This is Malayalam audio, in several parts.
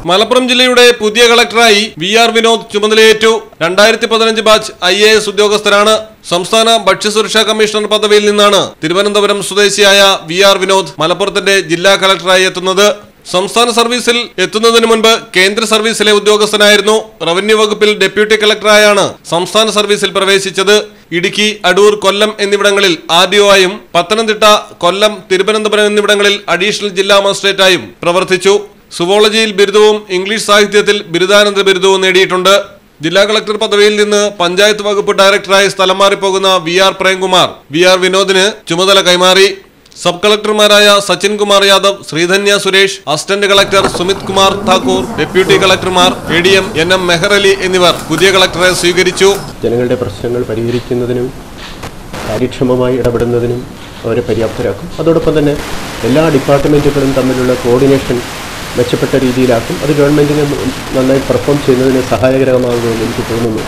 മലപ്പുറം ജില്ലയുടെ പുതിയ കളക്ടറായി വി ആർ വിനോദ് ചുമതലയേറ്റു രണ്ടായിരത്തി പതിനഞ്ച് ബാച്ച് ഐ എ എസ് ഉദ്യോഗസ്ഥരാണ് സംസ്ഥാന ഭക്ഷ്യസുരക്ഷാ കമ്മീഷണർ പദവിയിൽ നിന്നാണ് തിരുവനന്തപുരം സ്വദേശിയായ വി ആർ വിനോദ് മലപ്പുറത്തിന്റെ ജില്ലാ കളക്ടറായി എത്തുന്നത് സംസ്ഥാന സർവീസിൽ എത്തുന്നതിന് മുൻപ് കേന്ദ്ര സർവീസിലെ ഉദ്യോഗസ്ഥനായിരുന്നു റവന്യൂ വകുപ്പിൽ ഡെപ്യൂട്ടി കളക്ടറായാണ് സംസ്ഥാന സർവീസിൽ പ്രവേശിച്ചത് ഇടുക്കി അടൂർ കൊല്ലം എന്നിവിടങ്ങളിൽ ആർ ഡി ആയും പത്തനംതിട്ട കൊല്ലം തിരുവനന്തപുരം എന്നിവിടങ്ങളിൽ അഡീഷണൽ ജില്ലാ മജിസ്ട്രേറ്റായും പ്രവർത്തിച്ചു സുവോളജിയിൽ ബിരുദവും ഇംഗ്ലീഷ് സാഹിത്യത്തിൽ ബിരുദാനന്തര ബിരുദവും നേടിയിട്ടുണ്ട് ജില്ലാ കളക്ടർ പദവിയിൽ നിന്ന് പഞ്ചായത്ത് വകുപ്പ് ഡയറക്ടറായി സ്ഥലം മാറിപ്പോകുന്ന V R Premkumar V R വിനോദിന് ചുമതല കൈമാറി സബ് കളക്ടർമാരായ Sachin Kumar Yadav Sreedhanya Suresh assistant collector Sumit Kumar Thakur deputy കളക്ടർമാർ A D M N M Meher Ali എന്നിവർ പുതിയ കളക്ടറെ സ്വീകരിച്ചു ജനങ്ങളുടെ പ്രശ്നങ്ങൾ പരിഹരിക്കുന്നതിനും കാര്യക്ഷമമായി ഇടപെടുന്നതിനും അവരെ പര്യാപ്തരാക്കും അതോടൊപ്പം തന്നെ എല്ലാ ഡിപ്പാർട്ട്മെൻറ്റുകളും തമ്മിലുള്ള കോർഡിനേഷൻ മെച്ചപ്പെട്ട രീതിയിലാക്കും അത് ഗവൺമെൻറ്റിന് നന്നായി പെർഫോം ചെയ്യുന്നതിന് സഹായകരമാകുമെന്ന് എനിക്ക് തോന്നുന്നു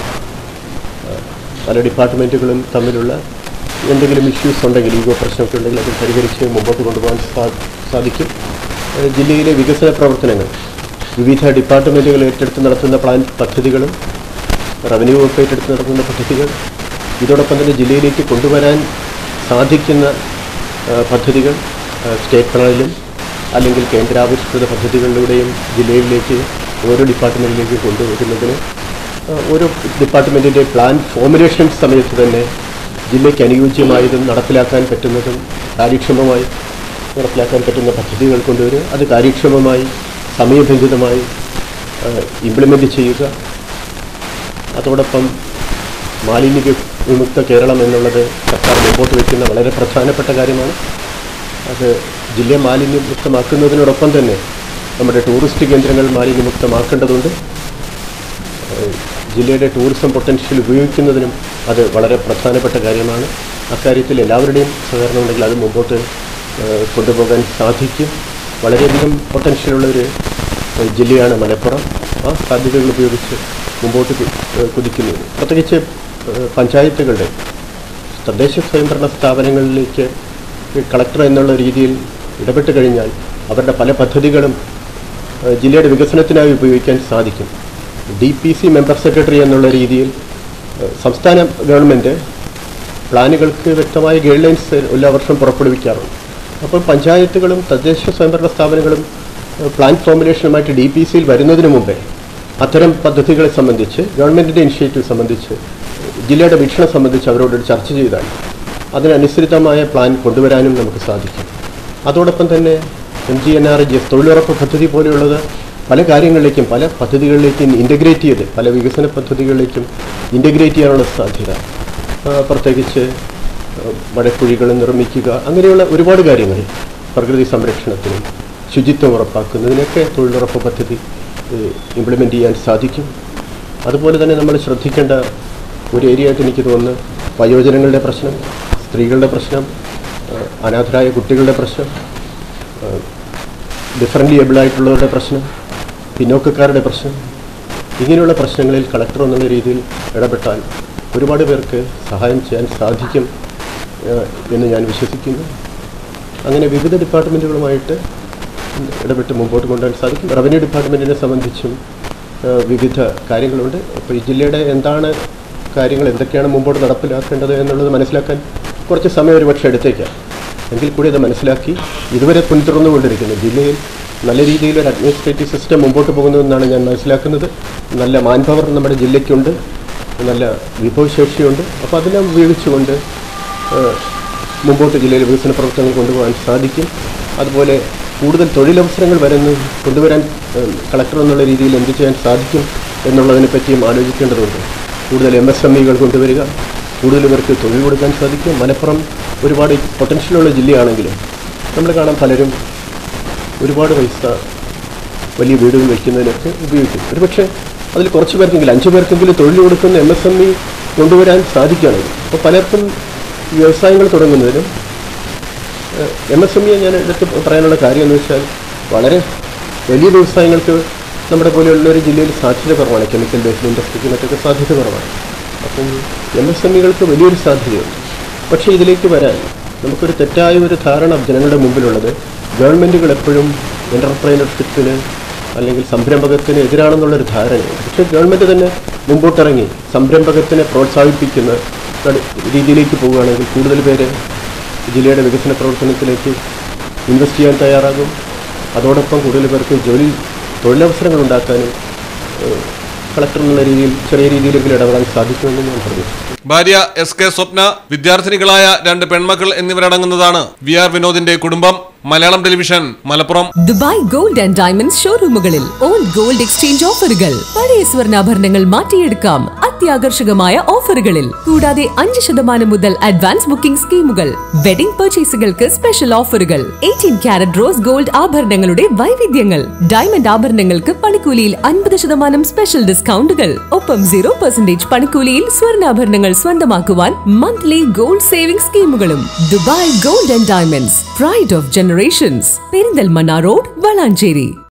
ആ, പല ഡിപ്പാർട്ട്മെൻറ്റുകളും തമ്മിലുള്ള എന്തെങ്കിലും ഇഷ്യൂസ് ഉണ്ടെങ്കിൽ ഈഗോ പ്രശ്നമൊക്കെ ഉണ്ടെങ്കിൽ അത് പരിഹരിച്ച് മുമ്പോട്ട് കൊണ്ടുപോകാൻ സാ- സാധിക്കും ആ, ജില്ലയിലെ വികസന പ്രവർത്തനങ്ങൾ വിവിധ ഡിപ്പാർട്ട്മെൻറ്റുകൾ ഏറ്റെടുത്ത് നടത്തുന്ന പ്ലാൻ പദ്ധതികളും റവന്യൂ വകുപ്പ് ഏറ്റെടുത്ത് നടത്തുന്ന പദ്ധതികൾ ഇതോടൊപ്പം തന്നെ ജില്ലയിലേക്ക് കൊണ്ടുവരാൻ സാധിക്കുന്ന ആ, പദ്ധതികൾ ആ, സ്റ്റേറ്റ് പ്ലാനിലും അല്ലെങ്കിൽ കേന്ദ്രാവിഷ്കൃത പദ്ധതികളിലൂടെയും ജില്ലയിലേക്ക് ഓരോ ഡിപ്പാർട്ട്മെൻറ്റിലേക്ക് കൊണ്ടുവരുന്നതിന് ആ, ഓരോ ഡിപ്പാർട്ട്മെൻറ്റിൻ്റെ പ്ലാൻ ഫോമുലേഷൻ സമയത്ത് തന്നെ ജില്ലയ്ക്ക് അനുയോജ്യമായതും നടപ്പിലാക്കാൻ പറ്റുന്നതും കാര്യക്ഷമമായി നടപ്പിലാക്കാൻ പറ്റുന്ന പദ്ധതികൾ കൊണ്ടുവരിക അത് കാര്യക്ഷമമായി സമയബന്ധിതമായി ഇംപ്ലിമെൻ്റ് ചെയ്യുക അതോടൊപ്പം മാലിന്യ വി- വിമുക്ത കേരളം എന്നുള്ളത് സർക്കാർ മുമ്പോട്ട് വയ്ക്കുന്ന വളരെ പ്രധാനപ്പെട്ട കാര്യമാണ് അത് ജില്ലയെ മാലിന്യമുക്തമാക്കുന്നതിനോടൊപ്പം തന്നെ നമ്മുടെ ടൂറിസ്റ്റ് കേന്ദ്രങ്ങൾ മാലിന്യമുക്തമാക്കേണ്ടതുണ്ട് ഏഹ് ജില്ലയുടെ ടൂറിസം പൊട്ടൻഷ്യൽ ഉപയോഗിക്കുന്നതിനും അത് വളരെ പ്രധാനപ്പെട്ട കാര്യമാണ് അക്കാര്യത്തിൽ എല്ലാവരുടെയും സഹകരണം ഉണ്ടെങ്കിൽ അത് മുമ്പോട്ട് ഏഹ് കൊണ്ടുപോകാൻ സാധിക്കും വളരെയധികം പൊട്ടൻഷ്യലുള്ള ഒരു ഏഹ് ജില്ലയാണ് മലപ്പുറം ആ സാധ്യതകൾ ഉപയോഗിച്ച് മുമ്പോട്ട് കു- ഏഹ് കുതിക്കുന്നു പ്രത്യേകിച്ച് ഏഹ് പഞ്ചായത്തുകളുടെ തദ്ദേശ സ്വയംഭരണ സ്ഥാപനങ്ങളിലേക്ക് ഈ കളക്ടർ എന്നുള്ള രീതിയിൽ ഇടപെട്ട് കഴിഞ്ഞാൽ അവരുടെ പല പദ്ധതികളും ഏഹ് ജില്ലയുടെ വികസനത്തിനായി ഉപയോഗിക്കാൻ സാധിക്കും D P C member secretary എന്നുള്ള രീതിയിൽ ഏഹ് സംസ്ഥാന ഗവൺമെൻറ് പ്ലാനുകൾക്ക് വ്യക്തമായ ഗൈഡ് ലൈൻസ് എല്ലാ വർഷവും പുറപ്പെടുവിക്കാറുണ്ട് അപ്പോൾ പഞ്ചായത്തുകളും തദ്ദേശ സ്വയംഭരണ സ്ഥാപനങ്ങളും ഏഹ് പ്ലാൻ ഫോമുലേഷനുമായിട്ട് ഡി പി സിയിൽ വരുന്നതിന് മുമ്പേ അത്തരം പദ്ധതികളെ സംബന്ധിച്ച് ഗവൺമെൻറ്റിൻ്റെ ഇനിഷ്യേറ്റീവ് സംബന്ധിച്ച് ജില്ലയുടെ വീക്ഷണം സംബന്ധിച്ച് അവരോട് ചർച്ച ചെയ്താൽ അതിനനുസൃതമായ പ്ലാൻ കൊണ്ടുവരാനും നമുക്ക് സാധിക്കും അതോടൊപ്പം തന്നെ M G N R G S തൊഴിലുറപ്പ് പദ്ധതി പോലെയുള്ളത് പല കാര്യങ്ങളിലേക്കും പല പദ്ധതികളിലേക്കും ഇൻ്റഗ്രേറ്റ് ചെയ്ത് പല വികസന പദ്ധതികളിലേക്കും ഇൻ്റഗ്രേറ്റ് ചെയ്യാനുള്ള സാധ്യത ആ, പ്രത്യേകിച്ച് ആ, മഴക്കുഴികൾ നിർമ്മിക്കുക അങ്ങനെയുള്ള ഒരുപാട് കാര്യങ്ങൾ പ്രകൃതി സംരക്ഷണത്തിനും ശുചിത്വം ഉറപ്പാക്കുന്നതിനൊക്കെ തൊഴിലുറപ്പ് പദ്ധതി ഇംപ്ലിമെൻ്റ് ചെയ്യാൻ സാധിക്കും അതുപോലെ തന്നെ നമ്മൾ ശ്രദ്ധിക്കേണ്ട ഒരു ഏരിയ ആയിട്ട് എനിക്ക് തോന്നുന്നു വയോജനങ്ങളുടെ പ്രശ്നം സ്ത്രീകളുടെ പ്രശ്നം ആ, അനാഥരായ കുട്ടികളുടെ പ്രശ്നം ഡിഫറൻ്റ് ഏബിൾ ആയിട്ടുള്ളവരുടെ പ്രശ്നം പിന്നോക്കക്കാരുടെ പ്രശ്നം ഇങ്ങനെയുള്ള പ്രശ്നങ്ങളിൽ കളക്ടർ എന്നുള്ള രീതിയിൽ ഇടപെട്ടാൽ ഒരുപാട് പേർക്ക് സഹായം ചെയ്യാൻ സാധിക്കും ആ, എന്ന് ഞാൻ വിശ്വസിക്കുന്നു അങ്ങനെ വിവിധ ഡിപ്പാർട്ട്മെൻറ്റുകളുമായിട്ട് ഇടപെട്ട് മുമ്പോട്ട് കൊണ്ടുപോകാൻ സാധിക്കും റവന്യൂ ഡിപ്പാർട്ട്മെൻറ്റിനെ സംബന്ധിച്ചും ആ, വിവിധ കാര്യങ്ങളുണ്ട് അപ്പോൾ ഈ ജില്ലയുടെ എന്താണ് കാര്യങ്ങൾ എന്തൊക്കെയാണ് മുമ്പോട്ട് നടപ്പിലാക്കേണ്ടത് എന്നുള്ളത് മനസ്സിലാക്കാൻ കുറച്ച് സമയം ഒരു പക്ഷേ എടുത്തേക്കാം എങ്കിൽ കൂടി അത് മനസ്സിലാക്കി ഇതുവരെ പിന്തുടർന്നുകൊണ്ടിരിക്കുന്നു ജില്ലയിൽ നല്ല രീതിയിൽ ഒരു അഡ്മിനിസ്ട്രേറ്റീവ് സിസ്റ്റം മുമ്പോട്ട് പോകുന്നതെന്നാണ് ഞാൻ മനസ്സിലാക്കുന്നത് നല്ല മാൻ പവർ നമ്മുടെ ജില്ലയ്ക്കുണ്ട് നല്ല വിഭവശേഷിയുണ്ട് അപ്പോൾ അതെല്ലാം ഉപയോഗിച്ചുകൊണ്ട് ഏഹ്, മുമ്പോട്ട് ജില്ലയിൽ വികസന പ്രവർത്തനങ്ങൾ കൊണ്ടുപോകാൻ സാധിക്കും അതുപോലെ കൂടുതൽ തൊഴിലവസരങ്ങൾ വരുന്നു കൊണ്ടുവരാൻ ഏഹ്, കളക്ടർ എന്നുള്ള രീതിയിൽ എന്ത് ചെയ്യാൻ സാധിക്കും എന്നുള്ളതിനെ പറ്റിയും ആലോചിക്കേണ്ടതുണ്ട് കൂടുതൽ എം എസ് എം ഇകൾ കൊണ്ടുവരിക കൂടുതൽ പേർക്ക് തൊഴിൽ കൊടുക്കാൻ സാധിക്കും മലപ്പുറം ഒരുപാട് പൊട്ടൻഷ്യലുള്ള ജില്ലയാണെങ്കിലും നമ്മൾ കാണാൻ പലരും ഒരുപാട് പൈസ വലിയ വീടുകൾ വയ്ക്കുന്നതിനൊക്കെ ഉപയോഗിക്കും ഒരുപക്ഷെ അതിൽ കുറച്ച് പേർക്കെങ്കിലും അഞ്ച് പേർക്കെങ്കിലും തൊഴിൽ കൊടുക്കുന്ന എം എസ് എം ഇ കൊണ്ടുവരാൻ സാധിക്കുകയാണെങ്കിൽ അപ്പോൾ പലർക്കും വ്യവസായങ്ങൾ തുടങ്ങുന്നതിനും എം എസ് എം ഇയെ ഞാൻ എടുത്ത് പറയാനുള്ള കാര്യം എന്ന് വെച്ചാൽ വളരെ വലിയ വ്യവസായങ്ങൾക്ക് നമ്മുടെ പോലെയുള്ള ഒരു ജില്ലയിൽ സാധ്യത കുറവാണ് കെമിക്കൽ ബേസ്ഡ് ഇൻഡസ്ട്രിക്ക് മറ്റൊക്കെ സാധ്യത കുറവാണ് അപ്പം എം എസ് എം ഇകൾക്ക് വലിയൊരു സാധ്യതയുണ്ട് പക്ഷേ ഇതിലേക്ക് വരാൻ നമുക്കൊരു തെറ്റായ ഒരു ധാരണ ജനങ്ങളുടെ മുമ്പിലുള്ളത് ഗവൺമെൻറ്റുകൾ എപ്പോഴും എൻ്റർപ്രൈനർഷിപ്പിന് അല്ലെങ്കിൽ സംരംഭകത്തിന് എതിരാണെന്നുള്ളൊരു ധാരണയുണ്ട് പക്ഷേ ഗവൺമെൻറ് തന്നെ മുമ്പോട്ടിറങ്ങി സംരംഭകത്തിനെ പ്രോത്സാഹിപ്പിക്കുന്ന കളി- രീതിയിലേക്ക് പോവുകയാണെങ്കിൽ കൂടുതൽ പേര് ജില്ലയുടെ വികസന പ്രവർത്തനത്തിലേക്ക് ഇൻവെസ്റ്റ് ചെയ്യാൻ തയ്യാറാകും അതോടൊപ്പം കൂടുതൽ പേർക്ക് ജോലി തൊഴിലവസരങ്ങൾ ഉണ്ടാക്കാനും ഏഹ്, കളക്ടർ എന്നുള്ള രീതിയിൽ ചെറിയ രീതിയിലെങ്കിലും ഇടപെടാൻ സാധിക്കുമെന്ന് ഞാൻ പറഞ്ഞു ഭാര്യ എസ് കെ സ്വപ്ന വിദ്യാർത്ഥിനികളായ രണ്ട് പെൺമക്കൾ എന്നിവരടങ്ങുന്നതാണ് വി ആർ വിനോദിന്റെ കുടുംബം Malayalam television Malappuram Dubai gold and diamonds ഷോറൂമുകളിൽ ഓൾഡ് ഗോൾഡ് എക്സ്ചേഞ്ച് ഓഫറുകൾ പഴയ സ്വർണ്ണാഭരണങ്ങൾ മാറ്റിയെടുക്കാം അത്യാകർഷകമായ ഓഫറുകളിൽ കൂടാതെ അഞ്ച് ശതമാനം മുതൽ അഡ്വാൻസ് ബുക്കിംഗ് സ്കീമുകൾ വെഡിംഗ് പർച്ചേസുകൾക്ക് സ്പെഷ്യൽ ഓഫറുകൾ എയ്റ്റീൻ ക്യാരറ്റ് റോസ് ഗോൾഡ് ആഭരണങ്ങളുടെ വൈവിധ്യങ്ങൾ ഡയമണ്ട് ആഭരണങ്ങൾക്ക് പണിക്കൂലിയിൽ അൻപത് ശതമാനം സ്പെഷ്യൽ ഡിസ്കൗണ്ടുകൾ ഒപ്പം സീറോ പെർസെന്റേജ് പണിക്കൂലിയിൽ സ്വർണ്ണാഭരണങ്ങൾ സ്വന്തമാക്കുവാൻ മന്ത്ലി ഗോൾഡ് സേവിംഗ് സ്കീമുകളും Dubai gold and diamonds pride of generations Perinthalmanna road Valanchery